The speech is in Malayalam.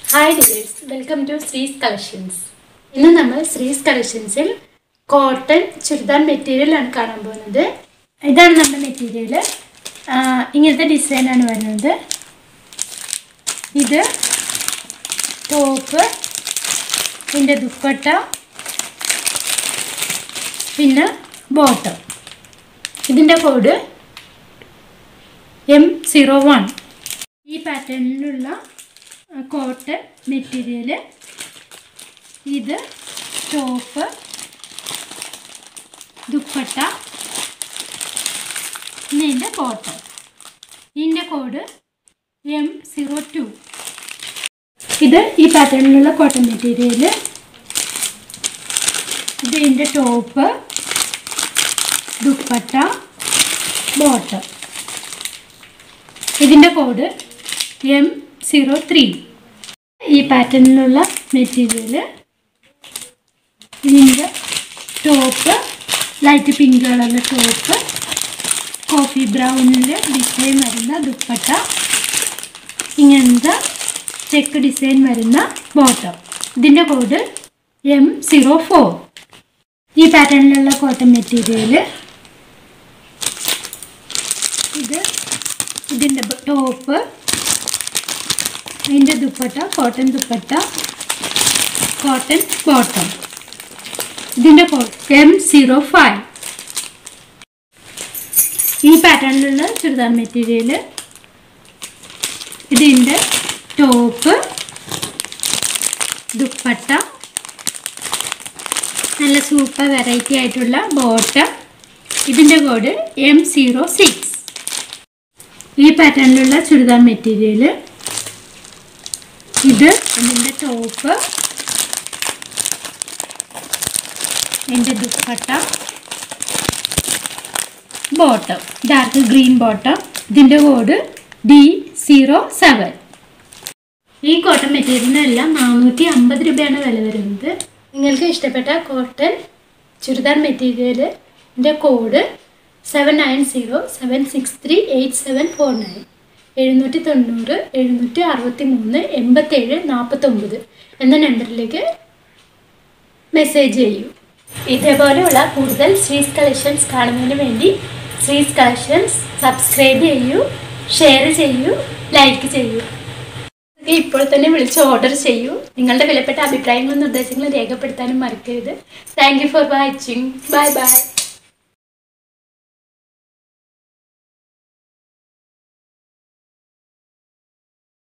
hi dears welcome to Shree's collections ഇന്ന് നമ്മൾ ശ്രീസ് കളക്ഷൻസിൽ കോട്ടൺ ചുരിദാർ മെറ്റീരിയൽ ആണ് കാണാൻ പോകുന്നത് ഇതാണ് നമ്മുടെ മെറ്റീരിയൽ ഇങ്ങനത്തെ ഡിസൈനാണ് വരുന്നത് ഇത് ടോപ്പ് ഇതിൻ്റെ ദുപ്പട്ട പിന്നെ ബോട്ടം ഇതിൻ്റെ കോഡ് എം സീറോ വൺ ഈ പാറ്റേണിലുള്ള കോട്ടൺ മെറ്റീരിയൽ ഇത് ടോപ്പ് ദുപ്പട്ട ഇതിൻ്റെ ബോട്ടം ഇതിൻ്റെ കോഡ് എം സീറോ ടു ഇത് ഈ പാറ്റേണിലുള്ള കോട്ടൺ മെറ്റീരിയൽ ഇത് ഇതിൻ്റെ ടോപ്പ് ദുപ്പട്ട ബോട്ടം ഇതിൻ്റെ കോഡ് എം സീറോ ത്രീ ഈ പാറ്റേണിലുള്ള മെറ്റീരിയൽ ഇതിൻ്റെ ടോപ്പ് ലൈറ്റ് പിങ്ക് കളറിലെ ടോപ്പ് കോഫി ബ്രൗണിൻ്റെ ഡിസൈൻ വരുന്ന ദുപ്പട്ട ഇങ്ങനത്തെ ചെക്ക് ഡിസൈൻ വരുന്ന ബോട്ടം ഇതിൻ്റെ കോഡ് എം സീറോ ഫോർ ഈ പാറ്റേണിലുള്ള കോട്ടൺ മെറ്റീരിയൽ ഇത് ഇതിൻ്റെ ടോപ്പ് ഇതിൻ്റെ dupatta cotton dupatta cotton bottom ഇതിൻ്റെ എം സീറോ ഫൈവ് ഈ പാറ്റേണിലുള്ള ചുരിദാർ മെറ്റീരിയൽ ഇതിൻ്റെ ടോപ്പ് ദുപ്പട്ട നല്ല സൂപ്പർ വെറൈറ്റി ആയിട്ടുള്ള ബോട്ടം ഇതിൻ്റെ കോഡ് എം സീറോ സിക്സ് ഈ പാറ്റേണിലുള്ള ചുരിദാർ മെറ്റീരിയൽ ഇത് ഇതിൻ്റെ ടോപ്പ് എൻ്റെ dupatta bottom dark green bottom ഇതിൻ്റെ കോഡ് ഡി സീറോ സെവൻ ഈ കോട്ടൺ മെറ്റീരിയലിനെല്ലാം നാനൂറ്റി അമ്പത് രൂപയാണ് വില വരുന്നത് നിങ്ങൾക്ക് ഇഷ്ടപ്പെട്ട കോട്ടൺ ചുരിദാർ മെറ്റീരിയലിൻ്റെ code seven nine zero seven six three eight seven four nine എഴുന്നൂറ്റി തൊണ്ണൂറ് എഴുന്നൂറ്റി അറുപത്തി മൂന്ന് എൺപത്തേഴ് നാൽപ്പത്തൊമ്പത് എന്ന നമ്പറിലേക്ക് മെസ്സേജ് ചെയ്യൂ ഇതേപോലെയുള്ള കൂടുതൽ ശ്രീസ് കളക്ഷൻസ് കാണുന്നതിന് വേണ്ടി ശ്രീസ് കളക്ഷൻസ് സബ്സ്ക്രൈബ് ചെയ്യൂ ഷെയർ ചെയ്യൂ ലൈക്ക് ചെയ്യൂ ഇപ്പോൾ തന്നെ വിളിച്ച് ഓർഡർ ചെയ്യൂ നിങ്ങളുടെ വിലപ്പെട്ട അഭിപ്രായങ്ങളും നിർദ്ദേശങ്ങളും രേഖപ്പെടുത്താനും മറക്കരുത് thank you for watching bye by